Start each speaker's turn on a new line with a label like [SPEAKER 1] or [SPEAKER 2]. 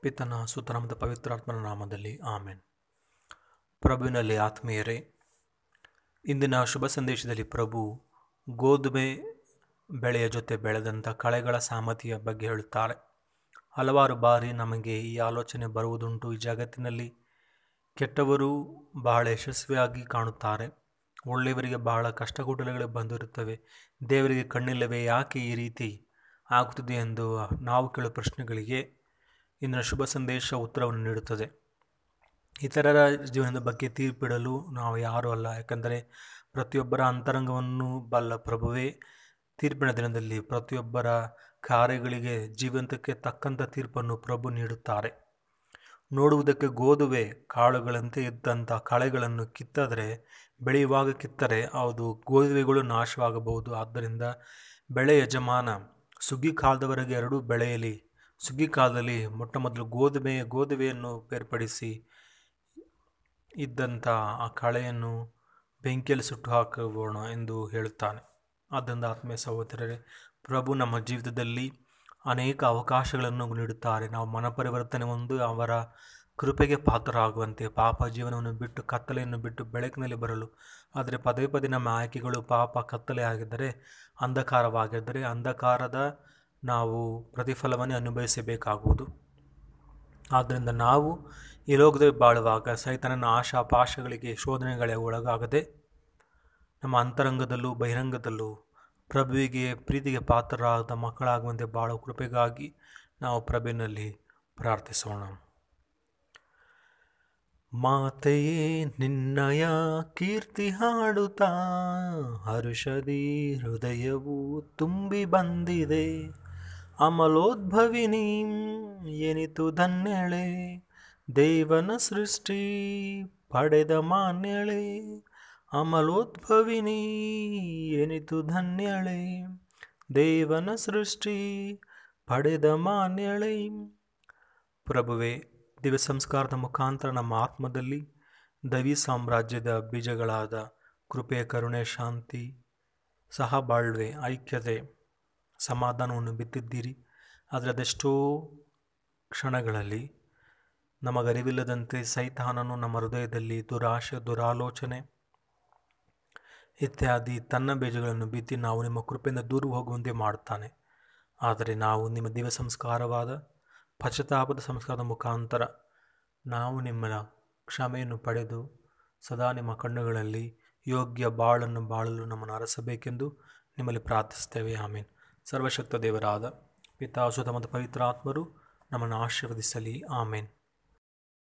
[SPEAKER 1] ಪಿತನ ಸುತನ ಮತ್ತು ಪವಿತ್ರಾತ್ಮನ ನಾಮದಲ್ಲಿ ಆಮೆನ್ ಪ್ರಭುವಿನಲ್ಲಿ ಆತ್ಮೀಯರೇ ಇಂದಿನ ಶುಭ ಸಂದೇಶದಲ್ಲಿ ಪ್ರಭು ಗೋಧುಮೆ ಬೆಳೆಯ ಜೊತೆ ಬೆಳೆದಂಥ ಕಳೆಗಳ ಸಾಮತಿಯ ಬಗ್ಗೆ ಹೇಳುತ್ತಾರೆ ಹಲವಾರು ಬಾರಿ ನಮಗೆ ಈ ಆಲೋಚನೆ ಬರುವುದುಂಟು ಈ ಜಗತ್ತಿನಲ್ಲಿ ಕೆಟ್ಟವರು ಬಹಳ ಯಶಸ್ವಿಯಾಗಿ ಕಾಣುತ್ತಾರೆ ಒಳ್ಳೆಯವರಿಗೆ ಬಹಳ ಕಷ್ಟಕೂಟಲೆಗಳು ಬಂದಿರುತ್ತವೆ ದೇವರಿಗೆ ಕಣ್ಣಿಲ್ಲವೇ ಯಾಕೆ ಈ ರೀತಿ ಆಗುತ್ತದೆ ಎಂದು ನಾವು ಕೇಳುವ ಪ್ರಶ್ನೆಗಳಿಗೆ ಇಂದಿನ ಶುಭ ಸಂದೇಶ ಉತ್ತರವನ್ನು ನೀಡುತ್ತದೆ ಇತರರ ಜೀವನದ ಬಗ್ಗೆ ತೀರ್ಪಿಡಲು ನಾವು ಯಾರೂ ಅಲ್ಲ ಯಾಕಂದರೆ ಪ್ರತಿಯೊಬ್ಬರ ಅಂತರಂಗವನ್ನು ಬಲ್ಲ ಪ್ರಭುವೇ ತೀರ್ಪಿನ ದಿನದಲ್ಲಿ ಪ್ರತಿಯೊಬ್ಬರ ಕಾರ್ಯಗಳಿಗೆ ಜೀವಂತಕ್ಕೆ ತಕ್ಕಂಥ ತೀರ್ಪನ್ನು ಪ್ರಭು ನೀಡುತ್ತಾರೆ ನೋಡುವುದಕ್ಕೆ ಗೋಧುವೆ ಕಾಳುಗಳಂತೆ ಇದ್ದಂಥ ಕಳೆಗಳನ್ನು ಕಿತ್ತದರೆ ಬೆಳೆಯುವಾಗ ಕಿತ್ತರೆ ಅದು ಗೋಧುವೆಗಳು ನಾಶವಾಗಬಹುದು ಆದ್ದರಿಂದ ಬೆಳೆ ಯಜಮಾನ ಸುಗ್ಗಿ ಕಾಲದವರೆಗೆ ಎರಡೂ ಬೆಳೆಯಲಿ ಸುಗ್ಗಿ ಕಾಲದಲ್ಲಿ ಮೊಟ್ಟ ಮೊದಲು ಗೋಧುಮೆ ಗೋಧುವೆಯನ್ನು ಬೇರ್ಪಡಿಸಿ ಇದ್ದಂಥ ಆ ಕಳೆಯನ್ನು ಬೆಂಕಿಯಲ್ಲಿ ಸುಟ್ಟು ಹಾಕೋಣ ಎಂದು ಹೇಳುತ್ತಾನೆ ಆದ್ದರಿಂದ ಆತ್ಮೀಯ ಸಹೋದರರೇ ಪ್ರಭು ನಮ್ಮ ಜೀವಿತದಲ್ಲಿ ಅನೇಕ ಅವಕಾಶಗಳನ್ನು ನೀಡುತ್ತಾರೆ ನಾವು ಮನಪರಿವರ್ತನೆ ಹೊಂದು ಅವರ ಕೃಪೆಗೆ ಪಾತ್ರರಾಗುವಂತೆ ಪಾಪ ಜೀವನವನ್ನು ಬಿಟ್ಟು ಕತ್ತಲೆಯನ್ನು ಬಿಟ್ಟು ಬೆಳಕಿನಲ್ಲಿ ಬರಲು ಆದರೆ ಪದೇ ಪದೇ ನಮ್ಮ ಆಯ್ಕೆಗಳು ಪಾಪ ಕತ್ತಲೆ ಆಗಿದ್ದರೆ ಅಂಧಕಾರವಾಗಿದ್ದರೆ ಅಂಧಕಾರದ ನಾವು ಪ್ರತಿಫಲವನ್ನೇ ಅನುಭವಿಸಬೇಕಾಗುವುದು ಆದ್ದರಿಂದ ನಾವು ಈ ಲೋಕದಲ್ಲಿ ಬಾಳುವಾಗ ಸೈತನನ ಆಶಾ ಪಾಶಗಳಿಗೆ ಶೋಧನೆಗಳಿಗೆ ಒಳಗಾಗದೆ ನಮ್ಮ ಅಂತರಂಗದಲ್ಲೂ ಬಹಿರಂಗದಲ್ಲೂ ಪ್ರಭುವಿಗೆ ಪ್ರೀತಿಗೆ ಪಾತ್ರರಾದ ಮಕ್ಕಳಾಗುವಂತೆ ಬಾಳುವ ಕೃಪೆಗಾಗಿ ನಾವು ಪ್ರಭೆಯಲ್ಲಿ ಪ್ರಾರ್ಥಿಸೋಣ ಮಾತೆಯೇ ನಿನ್ನಯ ಕೀರ್ತಿ ಹಾಡುತ್ತಾ ಹರುಷದಿ ಹೃದಯವು ತುಂಬಿ ಬಂದಿದೆ ಅಮಲೋದ್ಭವಿನಿ ಎನಿತು ಧನ್ಯಳೆ ದೇವನ ಸೃಷ್ಟಿ ಪಡೆದ ಮಾನ್ಯಳೆ ಅಮಲೋದ್ಭವಿನಿ ಎನಿತು ಧನ್ಯಳೆ ದೇವನ ಸೃಷ್ಟಿ ಪಡೆದ ಮಾನ್ಯಳೆ ಪ್ರಭುವೆ ದಿವ್ಯ ಸಂಸ್ಕಾರದ ಮುಖಾಂತರ ನಮ್ಮ ಆತ್ಮದಲ್ಲಿ ದೈವಿ ಸಾಮ್ರಾಜ್ಯದ ಬೀಜಗಳಾದ ಕೃಪೆ ಕರುಣೆ ಶಾಂತಿ ಸಹಬಾಳ್ವೆ ಐಕ್ಯತೆ ಸಮಾಧಾನವನ್ನು ಬಿತ್ತಿದ್ದೀರಿ ಆದರೆ ಅದೆಷ್ಟೋ ಕ್ಷಣಗಳಲ್ಲಿ ನಮಗರಿವಿಲ್ಲದಂತೆ ಸೈತಾನನು ನಮ್ಮ ಹೃದಯದಲ್ಲಿ ದುರಾಶೆ ದುರಾಲೋಚನೆ ಇತ್ಯಾದಿ ತನ್ನ ಬೀಜಗಳನ್ನು ಬಿತ್ತಿ ನಾವು ನಿಮ್ಮ ಕೃಪೆಯಿಂದ ದೂರ ಹೋಗುವಂತೆ ಮಾಡುತ್ತಾನೆ ಆದರೆ ನಾವು ನಿಮ್ಮ ದಿವ್ಯ ಸಂಸ್ಕಾರವಾದ ಪಶ್ಚಾತ್ತಾಪದ ಸಂಸ್ಕಾರದ ಮುಖಾಂತರ ನಾವು ನಿಮ್ಮ ಕ್ಷಮೆಯನ್ನು ಪಡೆದು ಸದಾ ನಿಮ್ಮ ಕಣ್ಣುಗಳಲ್ಲಿ ಯೋಗ್ಯ ಬಾಳನ್ನು ಬಾಳಲು ನಮ್ಮನ್ನು ಅರಸಬೇಕೆಂದು ನಿಮ್ಮಲ್ಲಿ ಪ್ರಾರ್ಥಿಸ್ತೇವೆ ಆಮೀನ್ ಸರ್ವಶಕ್ತ ದೇವರಾದ ಪಿತಾಸುತ ಮತ್ತು ಪವಿತ್ರಾತ್ಮರು ನಮ್ಮನ್ನು ಆಶೀರ್ವದಿಸಲಿ ಆಮೇನ್